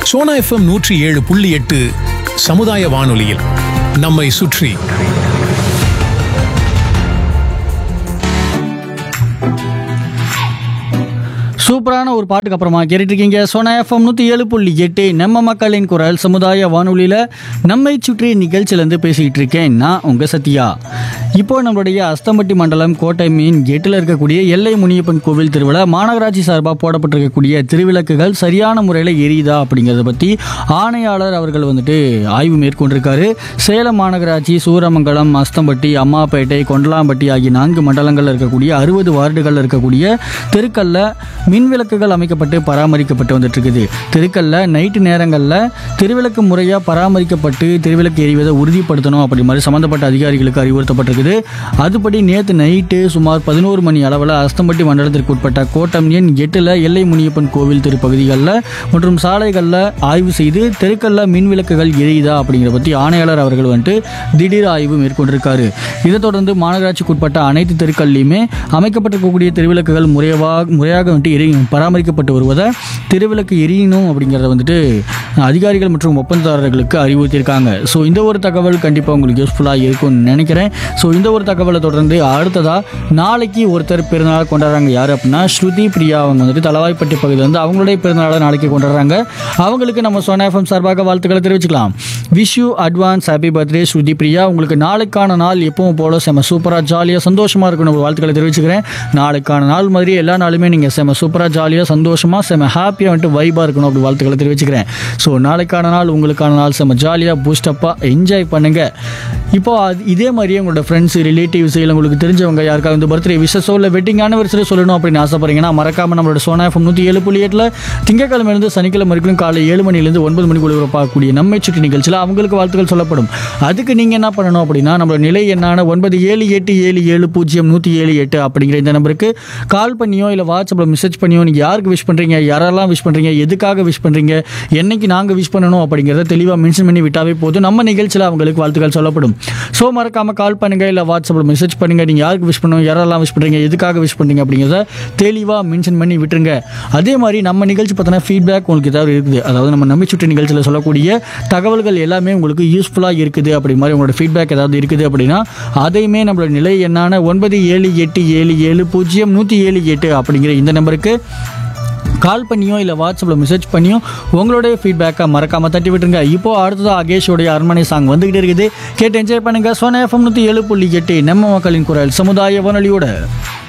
Sona FM நூற்றி ஏழு புள்ளி எட்டு சமுதாய வானொலியில் நம்மை சுற்றி சூப்பரான ஒரு பாட்டுக்கு அப்புறமா கேட்டுட்டு இருக்கீங்க சோனா எஃப்எம் நூற்றி ஏழு புள்ளி எட்டு நம்ம மக்களின் குரல் சமுதாய வானொலியில் நம்மை சுற்றி நிகழ்ச்சியிலேருந்து பேசிக்கிட்டு இருக்கேன் நான் உங்கள் சத்யா இப்போ நம்மளுடைய அஸ்தம்பட்டி மண்டலம் கோட்டை மீன் எட்டில் இருக்கக்கூடிய எல்லை முனியப்பன் கோவில் திருவிழா மாநகராட்சி சார்பாக போடப்பட்டிருக்கக்கூடிய திருவிளக்குகள் சரியான முறையில் எரியுதா அப்படிங்கிறத பற்றி ஆணையாளர் அவர்கள் வந்துட்டு ஆய்வு மேற்கொண்டிருக்காரு சேலம் மாநகராட்சி சூரமங்கலம் அஸ்தம்பட்டி அம்மாப்பேட்டை கொண்டலாம்பட்டி ஆகிய நான்கு மண்டலங்களில் இருக்கக்கூடிய அறுபது வார்டுகளில் இருக்கக்கூடிய தெருக்கல்ல மின் விளக்குகள் அமைக்கப்பட்டு பராமரிக்கப்பட்டு வந்துட்டு இருக்குது தெருக்கல்ல நைட்டு நேரங்களில் திருவிளக்கு முறையாக பராமரிக்கப்பட்டு திருவிளக்கு எரிவதை உறுதிப்படுத்தணும் அப்படி மாதிரி சம்மந்தப்பட்ட அதிகாரிகளுக்கு அறிவுறுத்தப்பட்டிருக்குது அதுபடி நேற்று நைட்டு சுமார் பதினோரு மணி அளவில் அஸ்தம்பட்டி மண்டலத்திற்கு உட்பட்ட கோட்டம் எண் எட்டில் எல்லை முனியப்பன் கோவில் திருப்பகுதிகளில் மற்றும் சாலைகளில் ஆய்வு செய்து தெருக்கல்ல மின் விளக்குகள் எரியுதா அப்படிங்கிற பற்றி ஆணையாளர் அவர்கள் வந்துட்டு திடீர் ஆய்வு மேற்கொண்டிருக்காரு இதைத் தொடர்ந்து மாநகராட்சிக்கு உட்பட்ட அனைத்து தெருக்கள்லையுமே அமைக்கப்பட்டிருக்கக்கூடிய திருவிளக்குகள் முறையாக முறையாக வந்துட்டு எரி பராமரிக்கப்பட்டு வருவதை திருவிளக்கு எரியணும் அப்படிங்கிறத வந்துட்டு அதிகாரிகள் மற்றும் ஒப்பந்ததாரர்களுக்கு அறிவுறுத்தியிருக்காங்க ஸோ இந்த ஒரு தகவல் கண்டிப்பாக உங்களுக்கு யூஸ்ஃபுல்லாக இருக்கும்னு நினைக்கிறேன் ஸோ இந்த ஒரு தகவலை தொடர்ந்து அடுத்ததாக நாளைக்கு ஒருத்தர் பிறந்தநாள் கொண்டாடுறாங்க யார் அப்படின்னா ஸ்ருதி பிரியா அவங்க வந்துட்டு தலவாய்ப்பட்டி பகுதியில் வந்து அவங்களுடைய பிறந்தநாளை நாளைக்கு கொண்டாடுறாங்க அவங்களுக்கு நம்ம சோனா எஃப்எம் சார்பாக வாழ்த்துக்களை தெரிவிச்சுக்கலாம் wish you advance happy birthday Shruti Priya உங்களுக்கு நாளைக்கான நாள் எப்பவும் போல செம சூப்பராக ஜாலியாக சந்தோஷமாக இருக்கணும் ஒரு வாழ்த்துக்களை தெரிவிச்சுக்கிறேன் நாளைக்கான நாள் மாதிரி எல்லா நாளுமே நீங்கள் செம சூப்பராக ஜாலியாக சந்தோஷமாக செம ஹாப்பியாக வந்துட்டு வைபாக இருக்கணும் அப்படி வாழ்த்துக்களை தெரிவிச்சுக்கிறேன் ஸோ நாளைக்கான நாள் உங்களுக்கான நாள் செம ஜாலியாக பூஸ்டப்பாக என்ஜாய் பண்ணுங்க இப்போ அது இதே மாதிரியே உங்களோட ஃப்ரெண்ட்ஸ் ரிலேட்டிவ்ஸ் இல்லை உங்களுக்கு தெரிஞ்சவங்க யாருக்காவது இந்த பர்த்டே விஷஸோ இல்லை வெட்டிங் ஆனிவர்சரி சொல்லணும் அப்படின்னு ஆசைப்படுறீங்கன்னா மறக்காம நம்மளோட சோனா எஃப்எம் நூற்றி ஏழு புள்ளி எட்டில் திங்கக்கிழமையிலிருந்து சனிக்கிழமை வரைக்கும் காலை ஏழு மணிலேருந்து ஒன்பது மணிக்குள்ள பார்க்கக்கூடிய நம்மை சுற்றி நிகழ்ச்சியில் அவங்களுக்கு வாழ்த்துக்கள் சொல்லப்படும் அதுக்கு நீங்கள் என்ன பண்ணணும் அப்படின்னா நம்மளோட நிலை என்னான ஒன்பது ஏழு எட்டு ஏழு ஏழு பூஜ்ஜியம் நூற்றி ஏழு எட்டு அப்படிங்கிற இந்த நம்பருக்கு கால் பண்ணியோ இல்லை வாட்ஸ்அப்பில் மெசேஜ் பண்ணியோ நீங்கள் யாருக்கு விஷ் பண்ணுறீங்க யாரெல்லாம் விஷ் பண்ணுறீங்க எதுக்காக விஷ் பண்ணுறீங்க என்னைக்கு நாங்கள் விஷ் பண்ணணும் அப்படிங்கிறத தெளிவாக மென்ஷன் பண்ணி விட்டாவே போதும் நம்ம நிகழ்ச்சியில் அவங்களுக்கு வாழ்த்துக்கள் சொல்லப்படும் ஸோ மறக்காமல் கால் பண்ணுங்கள் இல்லை வாட்ஸ்அப்பில் மெசேஜ் பண்ணுங்கள் நீங்கள் யாருக்கு விஷ் பண்ணணும் யாரெல்லாம் விஷ் பண்ணுறீங்க எதுக்காக விஷ் பண்ணுறீங்க அப்படிங்கிறத தெளிவாக மென்ஷன் பண்ணி விட்டுருங்க அதே மாதிரி நம்ம நிகழ்ச்சி பார்த்தோன்னா ஃபீட்பேக் உங்களுக்கு ஏதாவது இருக்குது அதாவது நம்ம நம்பி சுற்றி நிகழ்ச்சியில் சொல்லக்கூடிய தகவல்கள் எல்லாமே உங்களுக்கு யூஸ்ஃபுல்லாக இருக்குது அப்படி மாதிரி உங்களோட ஃபீட்பேக் ஏதாவது இருக்குது அப்படின்னா அதையுமே நம்மளோட நிலை என்னான ஒன்பது ஏழு எட்டு ஏழு ஏழு பூஜ்ஜியம் நூற்றி ஏழு எட்டு அப்படிங்கிற இந்த நம்பருக்கு கால் பண்ணியோ இல்லை வாட்ஸ்அப்பில் மெசேஜ் பண்ணியோ உங்களுடைய ஃபீட்பேக்கை மறக்காமல் தட்டி விட்டுருங்க இப்போ அடுத்ததாக அகேஷோடைய அரண்மனை சாங் வந்துகிட்டே இருக்குது கேட்டு என்ஜாய் பண்ணுங்க சோனா எஃப்எம் நூற்றி ஏழு புள்ளி எட்டு நம்ம மக்களின் குரல் சமுதாய வானொலியோட